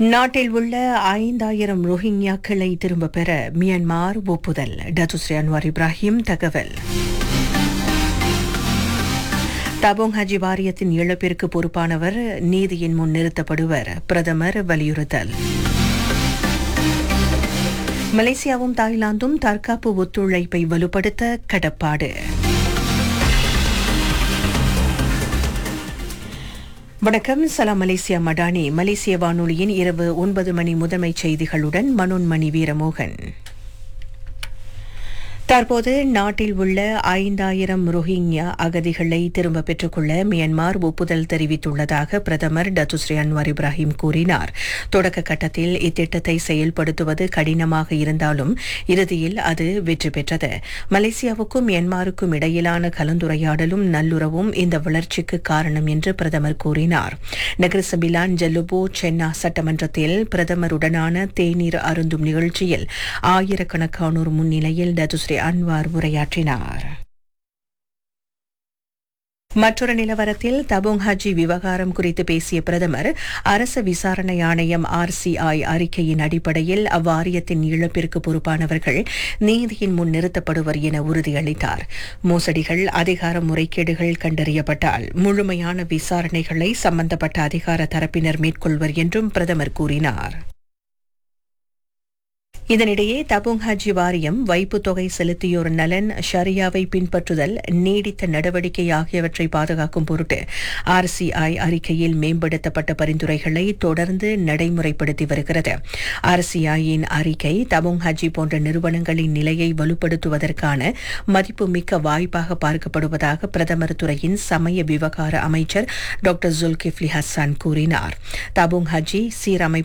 நாட்டில் உள்ள ஐந்தாயிரம் ரோஹிங்யாக்களை திரும்பப் பெற மியான்மார் ஒப்புதல் டத்துஸ்ரீ அன்வார் இப்ராஹிம் தகவல் தபோங் ஹஜி வாரியத்தின் இழப்பிற்கு பொறுப்பானவர் நீதியின் முன் நிறுத்தப்படுவர் பிரதமர் வலியுறுத்தல் மலேசியாவும் தாய்லாந்தும் தற்காப்பு ஒத்துழைப்பை வலுப்படுத்த கடப்பாடு வணக்கம் சலாம் மலேசியா மடானி மலேசிய வானொலியின் இரவு ஒன்பது மணி முதன்மை செய்திகளுடன் மனோன்மணி வீரமோகன் தற்போது நாட்டில் உள்ள ஐந்தாயிரம் ரோஹிங்யா அகதிகளை திரும்ப பெற்றுக்கொள்ள மியான்மார் ஒப்புதல் தெரிவித்துள்ளதாக பிரதமர் டத்துஸ்ரீ அன்வார் இப்ராஹிம் கூறினார் தொடக்க கட்டத்தில் இத்திட்டத்தை செயல்படுத்துவது கடினமாக இருந்தாலும் இறுதியில் அது வெற்றி பெற்றது மலேசியாவுக்கும் மியான்மாருக்கும் இடையிலான கலந்துரையாடலும் நல்லுறவும் இந்த வளர்ச்சிக்கு காரணம் என்று பிரதமர் கூறினார் நகரசபிலான் ஜல்லுபோ சென்னா சட்டமன்றத்தில் பிரதமருடனான தேநீர் அருந்தும் நிகழ்ச்சியில் ஆயிரக்கணக்கானோர் முன்னிலையில் டத்துஸ்ரீ அன்வார் உரையாற்றினார் மற்றொரு நிலவரத்தில் தபோங் ஹஜி விவகாரம் குறித்து பேசிய பிரதமர் அரசு விசாரணை ஆணையம் ஆர்சிஐ அறிக்கையின் அடிப்படையில் அவ்வாரியத்தின் இழப்பிற்கு பொறுப்பானவர்கள் நீதியின் முன் நிறுத்தப்படுவர் என உறுதியளித்தார் மோசடிகள் அதிகார முறைகேடுகள் கண்டறியப்பட்டால் முழுமையான விசாரணைகளை சம்பந்தப்பட்ட அதிகார தரப்பினர் மேற்கொள்வர் என்றும் பிரதமர் கூறினார் இதனிடையே தபுங் ஹஜி வாரியம் வைப்பு தொகை செலுத்தியோர் நலன் ஷரியாவை பின்பற்றுதல் நீடித்த நடவடிக்கை ஆகியவற்றை பாதுகாக்கும் பொருட்டு ஆர்சிஐ அறிக்கையில் மேம்படுத்தப்பட்ட பரிந்துரைகளை தொடர்ந்து நடைமுறைப்படுத்தி வருகிறது ஆர்சிஐயின் அறிக்கை தபுங் ஹஜி போன்ற நிறுவனங்களின் நிலையை வலுப்படுத்துவதற்கான மதிப்புமிக்க வாய்ப்பாக பார்க்கப்படுவதாக பிரதமர் துறையின் சமய விவகார அமைச்சர் டாக்டர் ஜுல்கிஃப்லி ஹசான் கூறினார் தபுங் ஹஜி சீரமைப்பு